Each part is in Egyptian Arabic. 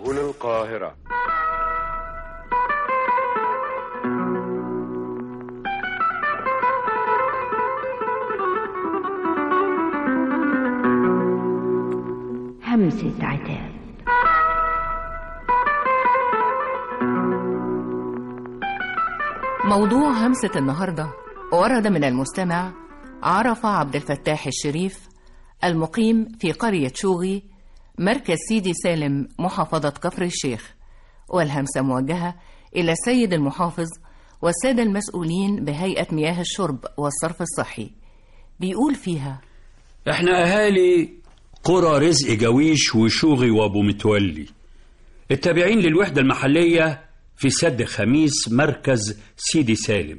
سنقول القاهرة همسة عتاب موضوع همسة النهاردة ورد من المستمع عرف عبد الفتاح الشريف المقيم في قرية شوغي مركز سيدي سالم محافظة كفر الشيخ والهمسة موجهة إلى السيد المحافظ والسادة المسؤولين بهيئة مياه الشرب والصرف الصحي بيقول فيها احنا اهالي قرى رزق جويش وشوغي وابو متولي التابعين للوحدة المحلية في سد خميس مركز سيدي سالم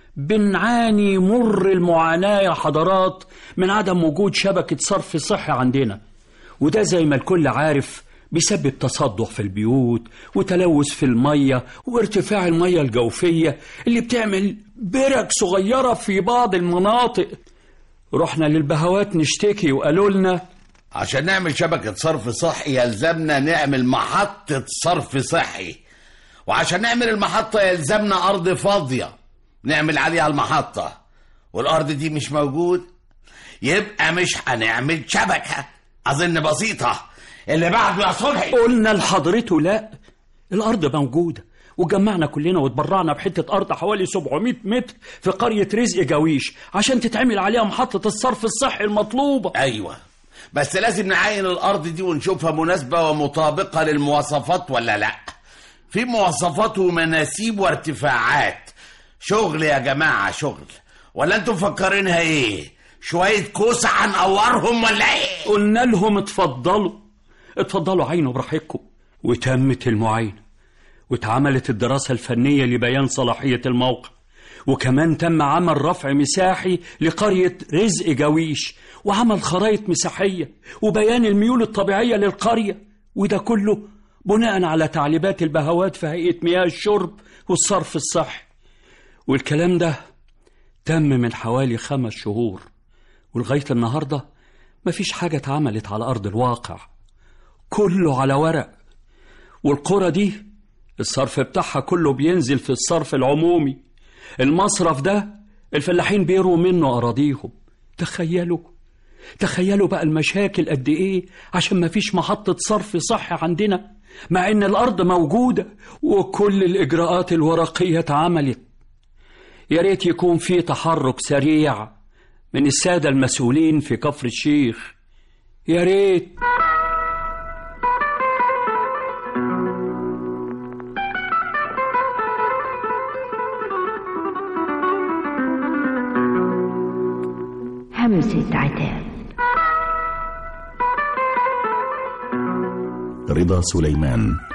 بنعاني مر المعاناة يا حضرات من عدم وجود شبكة صرف صحي عندنا وده زي ما الكل عارف بيسبب تصدع في البيوت وتلوث في المية وارتفاع المية الجوفية اللي بتعمل برك صغيرة في بعض المناطق رحنا للبهوات نشتكي وقالوا لنا عشان نعمل شبكة صرف صحي يلزمنا نعمل محطة صرف صحي وعشان نعمل المحطة يلزمنا أرض فاضية نعمل عليها المحطة والأرض دي مش موجود يبقى مش هنعمل شبكة أظن بسيطة اللي بعده يا صلحي قلنا لحضرته لا الأرض موجودة وجمعنا كلنا واتبرعنا بحتة أرض حوالي 700 متر في قرية رزق جويش عشان تتعمل عليها محطة الصرف الصحي المطلوبة أيوة بس لازم نعاين الأرض دي ونشوفها مناسبة ومطابقة للمواصفات ولا لأ في مواصفات ومناسيب وارتفاعات شغل يا جماعة شغل ولا انتم مفكرينها ايه شوية كوسة هنقورهم ولا ايه قلنا لهم اتفضلوا اتفضلوا عينوا براحتكم وتمت المعاينة واتعملت الدراسة الفنية لبيان صلاحية الموقع وكمان تم عمل رفع مساحي لقرية رزق جويش وعمل خرائط مساحية وبيان الميول الطبيعية للقرية وده كله بناء على تعليمات البهوات في هيئة مياه الشرب والصرف الصحي والكلام ده تم من حوالي خمس شهور ولغاية النهاردة مفيش حاجة اتعملت على أرض الواقع كله على ورق والقرى دي الصرف بتاعها كله بينزل في الصرف العمومي المصرف ده الفلاحين بيروا منه أراضيهم تخيلوا تخيلوا بقى المشاكل قد إيه عشان مفيش محطة صرف صحي عندنا مع إن الأرض موجودة وكل الإجراءات الورقية اتعملت يا ريت يكون في تحرك سريع من السادة المسؤولين في كفر الشيخ يا ريت همسة عتاب رضا سليمان